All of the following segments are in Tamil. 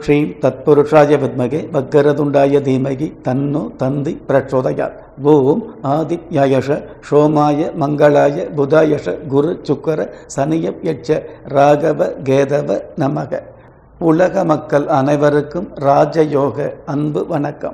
ஸ்ரீம் தத்புருஷாய வித்மகே வக்கரதுண்டாய தீமகி தன்னோ தந்தி பிரச்சோதயாத் ஓம் ஆதித்யாயஷ சோமாய மங்களாய புதாயஷ குரு சுக்கர சனியப் யட்ச ராகவ கேதவ நமக உலக மக்கள் அனைவருக்கும் ராஜயோக அன்பு வணக்கம்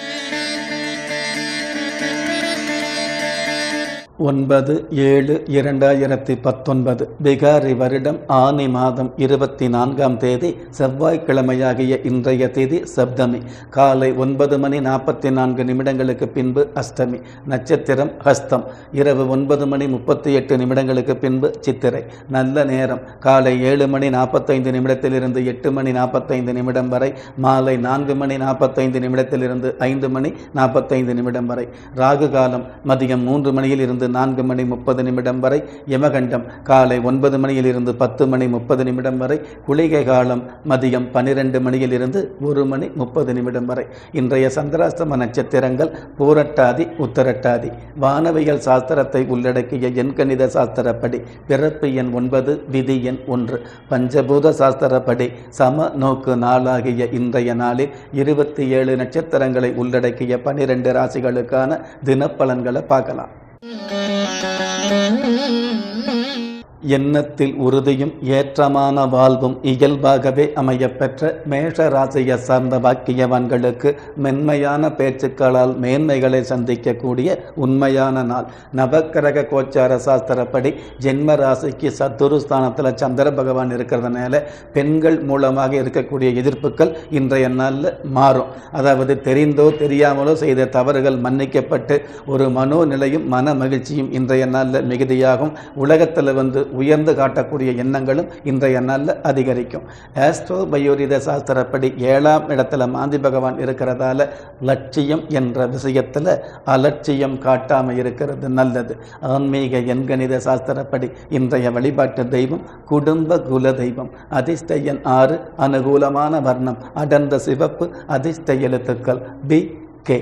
ஒன்பது ஏழு இரண்டாயிரத்தி பத்தொன்பது பிகாரி வருடம் ஆனி மாதம் இருபத்தி நான்காம் தேதி செவ்வாய்க்கிழமையாகிய இன்றைய தேதி சப்தமி காலை ஒன்பது மணி நாற்பத்தி நான்கு நிமிடங்களுக்கு பின்பு அஷ்டமி நட்சத்திரம் ஹஸ்தம் இரவு ஒன்பது மணி முப்பத்தி எட்டு நிமிடங்களுக்கு பின்பு சித்திரை நல்ல நேரம் காலை ஏழு மணி நாற்பத்தைந்து நிமிடத்திலிருந்து எட்டு மணி நாற்பத்தைந்து நிமிடம் வரை மாலை நான்கு மணி நாற்பத்தைந்து நிமிடத்திலிருந்து ஐந்து மணி நாற்பத்தைந்து நிமிடம் வரை ராகு காலம் மதியம் மூன்று மணியில் இருந்து நான்கு மணி முப்பது நிமிடம் வரை யமகண்டம் காலை ஒன்பது மணியில் இருந்து பத்து மணி முப்பது நிமிடம் வரை குளிகை காலம் மதியம் பன்னிரெண்டு மணியில் இருந்து ஒரு மணி முப்பது நிமிடம் வரை இன்றைய சந்திராஸ்தம நட்சத்திரங்கள் பூரட்டாதி உத்தரட்டாதி வானவியல் சாஸ்திரத்தை உள்ளடக்கிய எண்கணித சாஸ்திரப்படி பிறப்பு எண் ஒன்பது விதி எண் ஒன்று பஞ்சபூத சாஸ்திரப்படி சம நோக்கு நாளாகிய இன்றைய நாளில் இருபத்தி ஏழு நட்சத்திரங்களை உள்ளடக்கிய பனிரெண்டு ராசிகளுக்கான தினப்பலன்களை பார்க்கலாம் எண்ணத்தில் உறுதியும் ஏற்றமான வாழ்வும் இயல்பாகவே அமையப்பெற்ற மேஷ ராசியை சார்ந்த பாக்கியவான்களுக்கு மென்மையான பேச்சுக்களால் மேன்மைகளை சந்திக்கக்கூடிய உண்மையான நாள் நவக்கிரக கோச்சார சாஸ்திரப்படி ஜென்ம ராசிக்கு சத்துரு ஸ்தானத்தில் சந்திர பகவான் இருக்கிறதுனால பெண்கள் மூலமாக இருக்கக்கூடிய எதிர்ப்புகள் இன்றைய நாளில் மாறும் அதாவது தெரிந்தோ தெரியாமலோ செய்த தவறுகள் மன்னிக்கப்பட்டு ஒரு மனோநிலையும் மன மகிழ்ச்சியும் இன்றைய நாளில் மிகுதியாகும் உலகத்தில் வந்து உயர்ந்து காட்டக்கூடிய எண்ணங்களும் இன்றைய நாளில் அதிகரிக்கும் ஆஸ்ட்ரோ பயோரித சாஸ்திரப்படி ஏழாம் இடத்துல மாந்தி பகவான் இருக்கிறதால லட்சியம் என்ற விஷயத்தில் அலட்சியம் காட்டாமல் இருக்கிறது நல்லது ஆன்மீக எண்கணித சாஸ்திரப்படி இன்றைய வழிபாட்டு தெய்வம் குடும்ப குல தெய்வம் அதிர்ஷ்ட எண் ஆறு அனுகூலமான வர்ணம் அடர்ந்த சிவப்பு அதிர்ஷ்ட எழுத்துக்கள் பி கே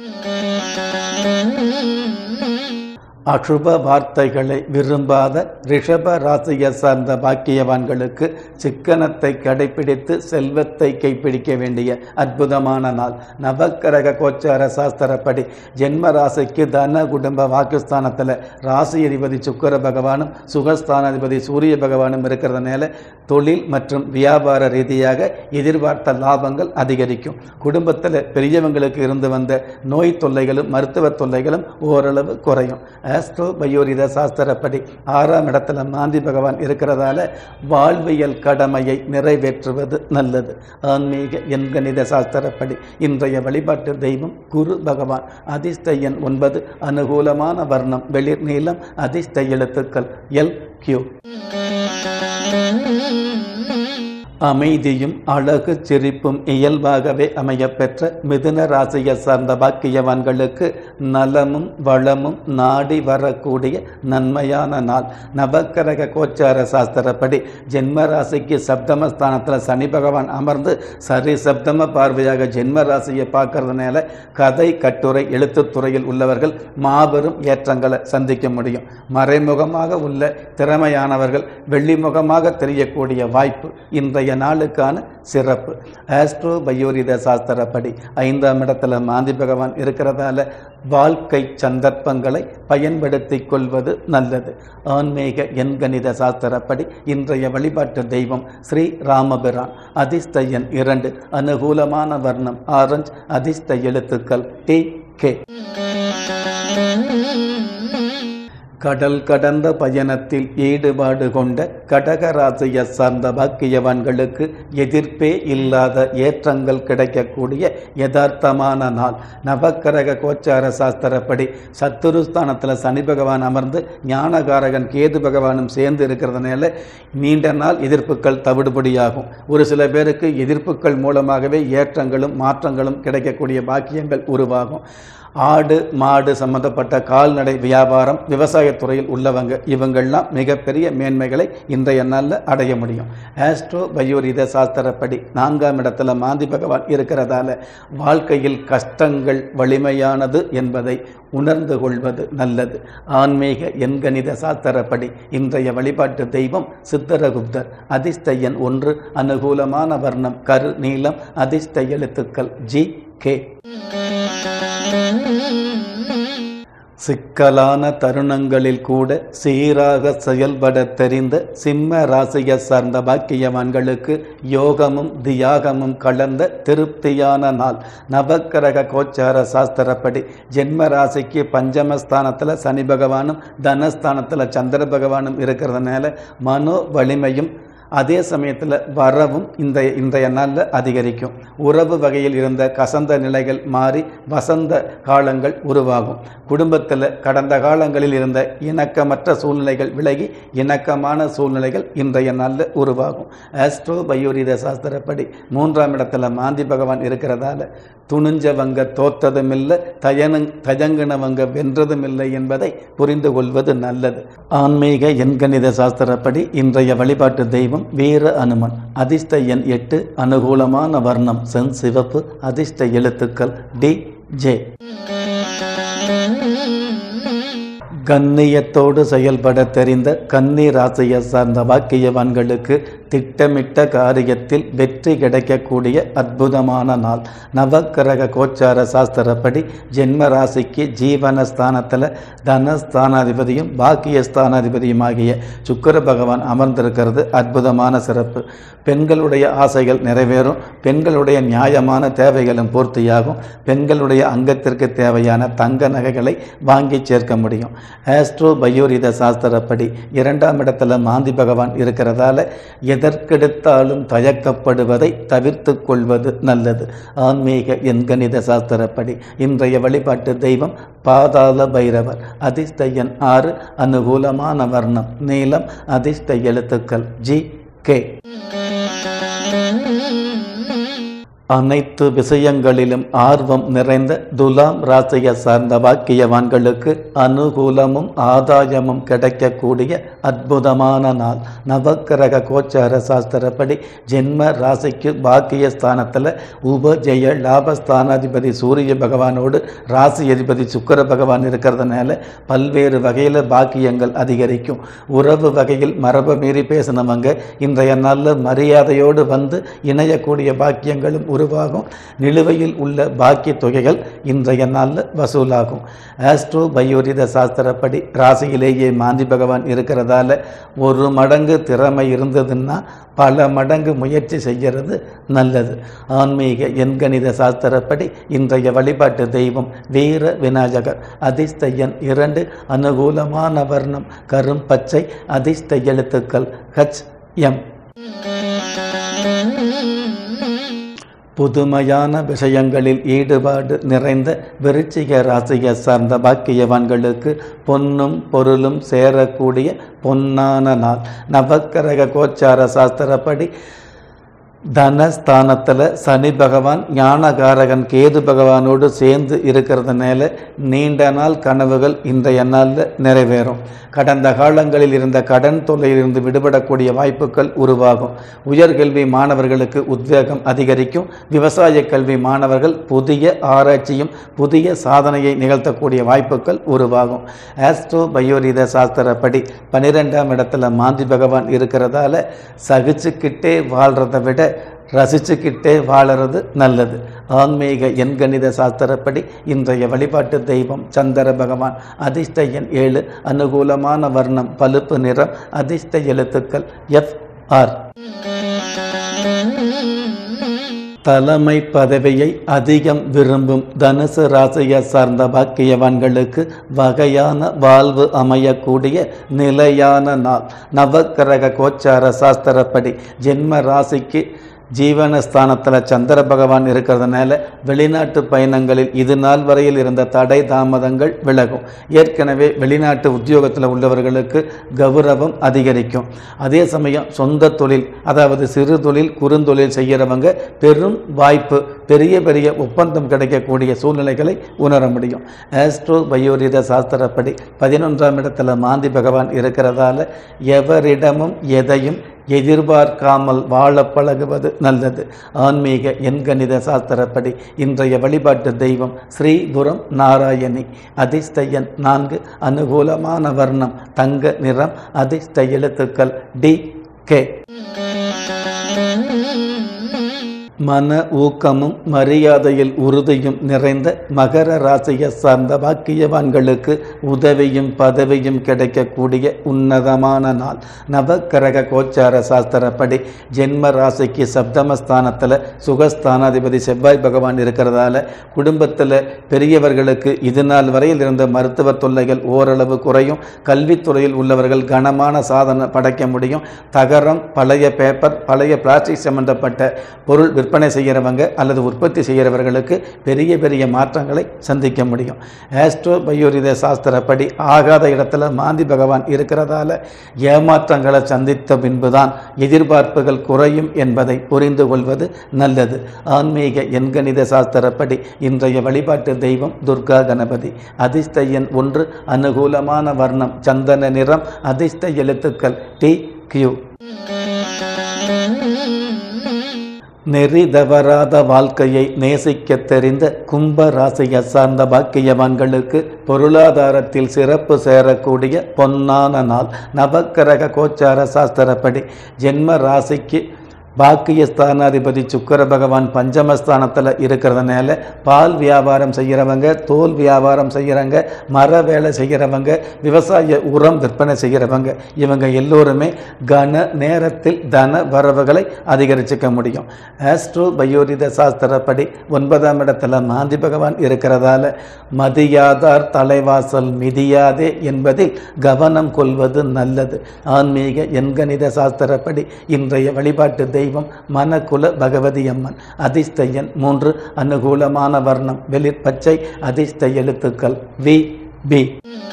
அசுப வார்த்தைகளை விரும்பாத ரிஷப ராசியை சார்ந்த பாக்கியவான்களுக்கு சிக்கனத்தை கடைபிடித்து செல்வத்தை கைப்பிடிக்க வேண்டிய அற்புதமான நாள் நவக்கிரக கோச்சார சாஸ்திரப்படி ஜென்ம ராசிக்கு தன குடும்ப வாக்குஸ்தானத்தில் ராசி அதிபதி சுக்கர பகவானும் சுகஸ்தானாதிபதி சூரிய பகவானும் இருக்கிறதுனால தொழில் மற்றும் வியாபார ரீதியாக எதிர்பார்த்த லாபங்கள் அதிகரிக்கும் குடும்பத்தில் பெரியவங்களுக்கு இருந்து வந்த நோய் தொல்லைகளும் மருத்துவ தொல்லைகளும் ஓரளவு குறையும் ஆஸ்ட்ரோ பயோரித சாஸ்திரப்படி ஆறாம் இடத்துல மாந்தி பகவான் இருக்கிறதால வாழ்வியல் கடமையை நிறைவேற்றுவது நல்லது ஆன்மீக எண்கணித சாஸ்திரப்படி இன்றைய வழிபாட்டு தெய்வம் குரு பகவான் அதிர்ஷ்ட எண் ஒன்பது அனுகூலமான வர்ணம் வெளிர் நீளம் அதிர்ஷ்ட எழுத்துக்கள் எல் கியூ அமைதியும் அழகு சிரிப்பும் இயல்பாகவே அமையப்பெற்ற மிதுன ராசியை சார்ந்த பாக்கியவான்களுக்கு நலமும் வளமும் நாடி வரக்கூடிய நன்மையான நாள் நவக்கிரக கோச்சார சாஸ்திரப்படி ஜென்ம ராசிக்கு சப்தமஸ்தானத்தில் சனி பகவான் அமர்ந்து சரி சப்தம பார்வையாக ஜென்ம ராசியை பார்க்கறதுனால கதை கட்டுரை எழுத்துத்துறையில் உள்ளவர்கள் மாபெரும் ஏற்றங்களை சந்திக்க முடியும் மறைமுகமாக உள்ள திறமையானவர்கள் வெள்ளிமுகமாக தெரியக்கூடிய வாய்ப்பு இன்றைய இன்றைய நாளுக்கான சிறப்பு ஆஸ்ட்ரோ பயோரித சாஸ்திரப்படி ஐந்தாம் இடத்துல மாந்தி பகவான் இருக்கிறதால வாழ்க்கை சந்தர்ப்பங்களை பயன்படுத்தி கொள்வது நல்லது ஆன்மீக எண்கணித சாஸ்திரப்படி இன்றைய வழிபாட்டு தெய்வம் ஸ்ரீ ராமபிரான் அதிர்ஷ்ட எண் இரண்டு அனுகூலமான வர்ணம் ஆரஞ்சு அதிர்ஷ்ட எழுத்துக்கள் டி கே கடல் கடந்த பயணத்தில் ஈடுபாடு கொண்ட கடகராசியை சார்ந்த பாக்கியவான்களுக்கு எதிர்ப்பே இல்லாத ஏற்றங்கள் கிடைக்கக்கூடிய யதார்த்தமான நாள் நவக்கிரக கோச்சார சாஸ்திரப்படி சத்துருஸ்தானத்தில் சனி பகவான் அமர்ந்து ஞானகாரகன் கேது பகவானும் சேர்ந்து இருக்கிறதுனால நீண்ட நாள் எதிர்ப்புகள் தவிடுபடியாகும் ஒரு சில பேருக்கு எதிர்ப்புகள் மூலமாகவே ஏற்றங்களும் மாற்றங்களும் கிடைக்கக்கூடிய பாக்கியங்கள் உருவாகும் ஆடு மாடு சம்பந்தப்பட்ட கால்நடை வியாபாரம் விவசாயத்துறையில் உள்ளவங்க இவங்கள்லாம் மிகப்பெரிய மேன்மைகளை இன்றைய நாளில் அடைய முடியும் ஆஸ்ட்ரோ பயோரித சாஸ்திரப்படி நான்காம் இடத்துல மாந்தி பகவான் இருக்கிறதால வாழ்க்கையில் கஷ்டங்கள் வலிமையானது என்பதை உணர்ந்து கொள்வது நல்லது ஆன்மீக எண்கணித சாஸ்திரப்படி இன்றைய வழிபாட்டு தெய்வம் சித்தரகுப்தர் அதிர்ஷ்ட எண் ஒன்று அனுகூலமான வர்ணம் கரு நீளம் அதிர்ஷ்ட எழுத்துக்கள் ஜி கே சிக்கலான தருணங்களில் கூட சீராக செயல்பட தெரிந்த சிம்ம ராசியை சார்ந்த பாக்கியவான்களுக்கு யோகமும் தியாகமும் கலந்த திருப்தியான நாள் நவக்கிரக கோச்சார சாஸ்திரப்படி ஜென்ம ராசிக்கு பஞ்சமஸ்தானத்தில் சனி பகவானும் தனஸ்தானத்தில் சந்திர பகவானும் இருக்கிறதுனால மனோ வலிமையும் அதே சமயத்தில் வரவும் இந்த இன்றைய நாளில் அதிகரிக்கும் உறவு வகையில் இருந்த கசந்த நிலைகள் மாறி வசந்த காலங்கள் உருவாகும் குடும்பத்தில் கடந்த காலங்களில் இருந்த இணக்கமற்ற சூழ்நிலைகள் விலகி இணக்கமான சூழ்நிலைகள் இன்றைய நாளில் உருவாகும் ஆஸ்ட்ரோ பயோரித சாஸ்திரப்படி மூன்றாம் இடத்துல மாந்தி பகவான் இருக்கிறதால துணிஞ்சவங்க தோத்ததும் இல்லை தயனு தயங்கினவங்க வென்றதும் இல்லை என்பதை புரிந்து கொள்வது நல்லது ஆன்மீக எண்கணித சாஸ்திரப்படி இன்றைய வழிபாட்டு தெய்வம் வீர அனுமன் அதிர்ஷ்ட எண் எட்டு அனுகூலமான வர்ணம் சென் சிவப்பு அதிர்ஷ்ட எழுத்துக்கள் டி ஜே கண்ணியத்தோடு செயல்பட தெரிந்த கன்னி ராசியை சார்ந்த வாக்கியவான்களுக்கு திட்டமிட்ட காரியத்தில் வெற்றி கிடைக்கக்கூடிய அற்புதமான நாள் நவக்கிரக கோச்சார சாஸ்திரப்படி ஜென்ம ராசிக்கு ஜீவன ஸ்தானத்தில் தனஸ்தானாதிபதியும் பாக்கிய ஸ்தானாதிபதியும் ஆகிய சுக்கர பகவான் அமர்ந்திருக்கிறது அற்புதமான சிறப்பு பெண்களுடைய ஆசைகள் நிறைவேறும் பெண்களுடைய நியாயமான தேவைகளும் பூர்த்தியாகும் பெண்களுடைய அங்கத்திற்கு தேவையான தங்க நகைகளை வாங்கி சேர்க்க முடியும் ஆஸ்ட்ரோ பயோரித சாஸ்திரப்படி இரண்டாம் இடத்துல மாந்தி பகவான் இருக்கிறதால எதற்கெடுத்தாலும் தயக்கப்படுவதை தவிர்த்து கொள்வது நல்லது ஆன்மீக எண்கணித சாஸ்திரப்படி இன்றைய வழிபாட்டு தெய்வம் பாதாள பைரவர் அதிர்ஷ்ட எண் ஆறு அனுகூலமான வர்ணம் நீளம் அதிர்ஷ்ட எழுத்துக்கள் ஜி கே அனைத்து விஷயங்களிலும் ஆர்வம் நிறைந்த துலாம் ராசியை சார்ந்த வாக்கியவான்களுக்கு அனுகூலமும் ஆதாயமும் கிடைக்கக்கூடிய அற்புதமான நாள் நவக்கிரக கோச்சார சாஸ்திரப்படி ஜென்ம ராசிக்கு பாக்கிய ஸ்தானத்தில் உபஜெய லாபஸ்தானாதிபதி சூரிய பகவானோடு ராசி அதிபதி சுக்கர பகவான் இருக்கிறதுனால பல்வேறு வகையில் பாக்கியங்கள் அதிகரிக்கும் உறவு வகையில் மரபு மீறி பேசினவங்க இன்றைய நல்ல மரியாதையோடு வந்து இணையக்கூடிய பாக்கியங்களும் உருவாகும் நிலுவையில் உள்ள பாக்கிய தொகைகள் இன்றைய நாளில் வசூலாகும் ஆஸ்ட்ரோ பயோரித சாஸ்திரப்படி ராசியிலேயே மாந்தி பகவான் இருக்கிறதால ஒரு மடங்கு திறமை இருந்ததுன்னா பல மடங்கு முயற்சி செய்கிறது நல்லது ஆன்மீக எண்கணித சாஸ்திரப்படி இன்றைய வழிபாட்டு தெய்வம் வீர விநாயகர் அதிர்ஷ்ட எண் இரண்டு அனுகூலமான வர்ணம் கரும் பச்சை அதிர்ஷ்ட எழுத்துக்கள் ஹச் எம் புதுமையான விஷயங்களில் ஈடுபாடு நிறைந்த விருச்சிக ராசியை சார்ந்த பாக்கியவான்களுக்கு பொன்னும் பொருளும் சேரக்கூடிய பொன்னான நாள் நவக்கிரக கோச்சார சாஸ்திரப்படி தனஸ்தானத்தில் சனி பகவான் ஞானகாரகன் கேது பகவானோடு சேர்ந்து இருக்கிறதுனால நீண்ட நாள் கனவுகள் இன்றைய நாளில் நிறைவேறும் கடந்த காலங்களில் இருந்த கடன் தொல்லையிலிருந்து விடுபடக்கூடிய வாய்ப்புகள் உருவாகும் உயர்கல்வி மாணவர்களுக்கு உத்வேகம் அதிகரிக்கும் விவசாய கல்வி மாணவர்கள் புதிய ஆராய்ச்சியும் புதிய சாதனையை நிகழ்த்தக்கூடிய வாய்ப்புகள் உருவாகும் ஆஸ்ட்ரோ பயோரித சாஸ்திரப்படி பன்னிரெண்டாம் இடத்துல மாந்தி பகவான் இருக்கிறதால சகிச்சுக்கிட்டே வாழ்கிறத விட ரசிச்சுக்கிட்டே வாழறது நல்லது ஆன்மீக எண்கணித சாஸ்திரப்படி இன்றைய வழிபாட்டு தெய்வம் சந்திர பகவான் அதிர்ஷ்ட எண் ஏழு அனுகூலமான வர்ணம் பழுப்பு நிறம் அதிர்ஷ்ட எழுத்துக்கள் எஃப் ஆர் தலைமை பதவியை அதிகம் விரும்பும் தனுசு ராசியை சார்ந்த பாக்கியவான்களுக்கு வகையான வாழ்வு அமையக்கூடிய நிலையான நாள் நவக்கிரக கோச்சார சாஸ்திரப்படி ஜென்ம ராசிக்கு ஜீவனஸ்தானத்தில் சந்திர பகவான் இருக்கிறதுனால வெளிநாட்டு பயணங்களில் இது நாள் வரையில் இருந்த தடை தாமதங்கள் விலகும் ஏற்கனவே வெளிநாட்டு உத்தியோகத்தில் உள்ளவர்களுக்கு கௌரவம் அதிகரிக்கும் அதே சமயம் சொந்த தொழில் அதாவது சிறு தொழில் குறுந்தொழில் செய்கிறவங்க பெரும் வாய்ப்பு பெரிய பெரிய ஒப்பந்தம் கிடைக்கக்கூடிய சூழ்நிலைகளை உணர முடியும் ஆஸ்ட்ரோ பயோரித சாஸ்திரப்படி பதினொன்றாம் இடத்துல மாந்தி பகவான் இருக்கிறதால எவரிடமும் எதையும் எதிர்பார்க்காமல் வாழ பழகுவது நல்லது ஆன்மீக எண்கணித சாஸ்திரப்படி இன்றைய வழிபாட்டு தெய்வம் ஸ்ரீபுரம் நாராயணி அதிர்ஷ்ட எண் நான்கு அனுகூலமான வர்ணம் தங்க நிறம் அதிர்ஷ்ட எழுத்துக்கள் டி கே மன ஊக்கமும் மரியாதையில் உறுதியும் நிறைந்த மகர ராசியை சார்ந்த பாக்கியவான்களுக்கு உதவியும் பதவியும் கிடைக்கக்கூடிய உன்னதமான நாள் நவக்கிரக கோச்சார சாஸ்திரப்படி ஜென்ம ராசிக்கு சப்தமஸ்தானத்தில் சுகஸ்தானாதிபதி செவ்வாய் பகவான் இருக்கிறதால குடும்பத்தில் பெரியவர்களுக்கு இது நாள் வரையில் இருந்த மருத்துவ தொல்லைகள் ஓரளவு குறையும் கல்வித்துறையில் உள்ளவர்கள் கனமான சாதனை படைக்க முடியும் தகரம் பழைய பேப்பர் பழைய பிளாஸ்டிக் சம்பந்தப்பட்ட பொருள் விற்பனை செய்கிறவங்க அல்லது உற்பத்தி செய்கிறவர்களுக்கு பெரிய பெரிய மாற்றங்களை சந்திக்க முடியும் ஆஸ்ட்ரோ பயோரித சாஸ்திரப்படி ஆகாத இடத்துல மாந்தி பகவான் இருக்கிறதால ஏமாற்றங்களை சந்தித்த பின்புதான் எதிர்பார்ப்புகள் குறையும் என்பதை புரிந்து கொள்வது நல்லது ஆன்மீக எண்கணித சாஸ்திரப்படி இன்றைய வழிபாட்டு தெய்வம் துர்கா கணபதி அதிர்ஷ்ட எண் ஒன்று அனுகூலமான வர்ணம் சந்தன நிறம் அதிர்ஷ்ட எழுத்துக்கள் டி கியூ நெறி தவறாத வாழ்க்கையை நேசிக்க தெரிந்த கும்ப ராசியை சார்ந்த பாக்கியவான்களுக்கு பொருளாதாரத்தில் சிறப்பு சேரக்கூடிய பொன்னான நாள் நவக்கிரக கோச்சார சாஸ்திரப்படி ஜென்ம ராசிக்கு பாக்கிய ஸ்தானாதிபதி சுக்கர பகவான் பஞ்சமஸ்தானத்தில் இருக்கிறதுனால பால் வியாபாரம் செய்கிறவங்க தோல் வியாபாரம் செய்கிறவங்க மர வேலை செய்கிறவங்க விவசாய உரம் விற்பனை செய்கிறவங்க இவங்க எல்லோருமே கன நேரத்தில் தன வரவுகளை அதிகரிச்சுக்க முடியும் ஆஸ்ட்ரோ பயோரித சாஸ்திரப்படி ஒன்பதாம் இடத்துல மாந்தி பகவான் இருக்கிறதால மதியாதார் தலைவாசல் மிதியாதே என்பதில் கவனம் கொள்வது நல்லது ஆன்மீக எண்கணித சாஸ்திரப்படி இன்றைய வழிபாட்டு தெய்வம் மனகுல பகவதி அம்மன் அதிர்ஷ்ட எண் மூன்று அனுகூலமான வர்ணம் வெளிர் பச்சை அதிர்ஷ்ட எழுத்துக்கள் வி பி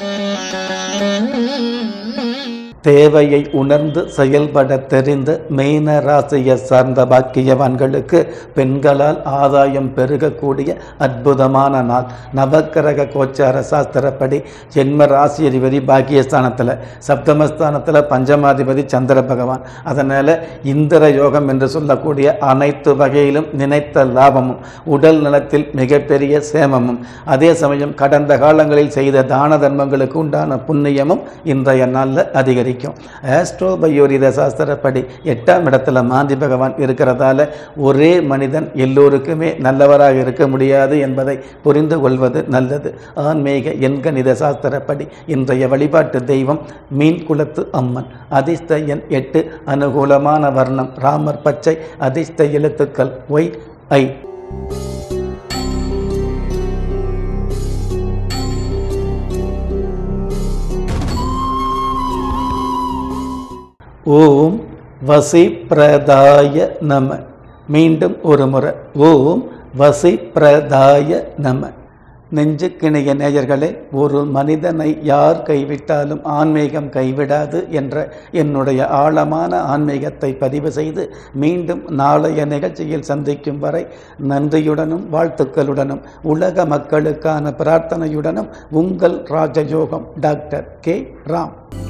தேவையை உணர்ந்து செயல்பட தெரிந்த மீன ராசியை சார்ந்த பாக்கியவான்களுக்கு பெண்களால் ஆதாயம் பெருகக்கூடிய அற்புதமான நாள் நவக்கிரக கோச்சார சாஸ்திரப்படி ஜென்ம ராசி அதிபதி பாக்கியஸ்தானத்தில் சப்தமஸ்தானத்தில் பஞ்சமாதிபதி சந்திர பகவான் அதனால் இந்திர யோகம் என்று சொல்லக்கூடிய அனைத்து வகையிலும் நினைத்த லாபமும் உடல் நலத்தில் மிகப்பெரிய சேமமும் அதே சமயம் கடந்த காலங்களில் செய்த தான தர்மங்களுக்கு உண்டான புண்ணியமும் இன்றைய நாளில் அதிகரிக்கும் ஆஸ்ட்ரோ பயோரித சாஸ்திரப்படி எட்டாம் இடத்துல மாந்தி பகவான் இருக்கிறதால ஒரே மனிதன் எல்லோருக்குமே நல்லவராக இருக்க முடியாது என்பதை புரிந்து கொள்வது நல்லது ஆன்மீக எண்கணித சாஸ்திரப்படி இன்றைய வழிபாட்டு தெய்வம் மீன் குலத்து அம்மன் அதிர்ஷ்ட எண் எட்டு அனுகூலமான வர்ணம் ராமர் பச்சை அதிர்ஷ்ட எழுத்துக்கள் ஒய் ஐ ஓம் வசிப்பிரதாய நம மீண்டும் ஒரு முறை ஓம் வசிப்பிரதாய நம நெஞ்சுக்கிணைய நேயர்களே ஒரு மனிதனை யார் கைவிட்டாலும் ஆன்மீகம் கைவிடாது என்ற என்னுடைய ஆழமான ஆன்மீகத்தை பதிவு செய்து மீண்டும் நாளைய நிகழ்ச்சியில் சந்திக்கும் வரை நன்றியுடனும் வாழ்த்துக்களுடனும் உலக மக்களுக்கான பிரார்த்தனையுடனும் உங்கள் ராஜயோகம் டாக்டர் கே ராம்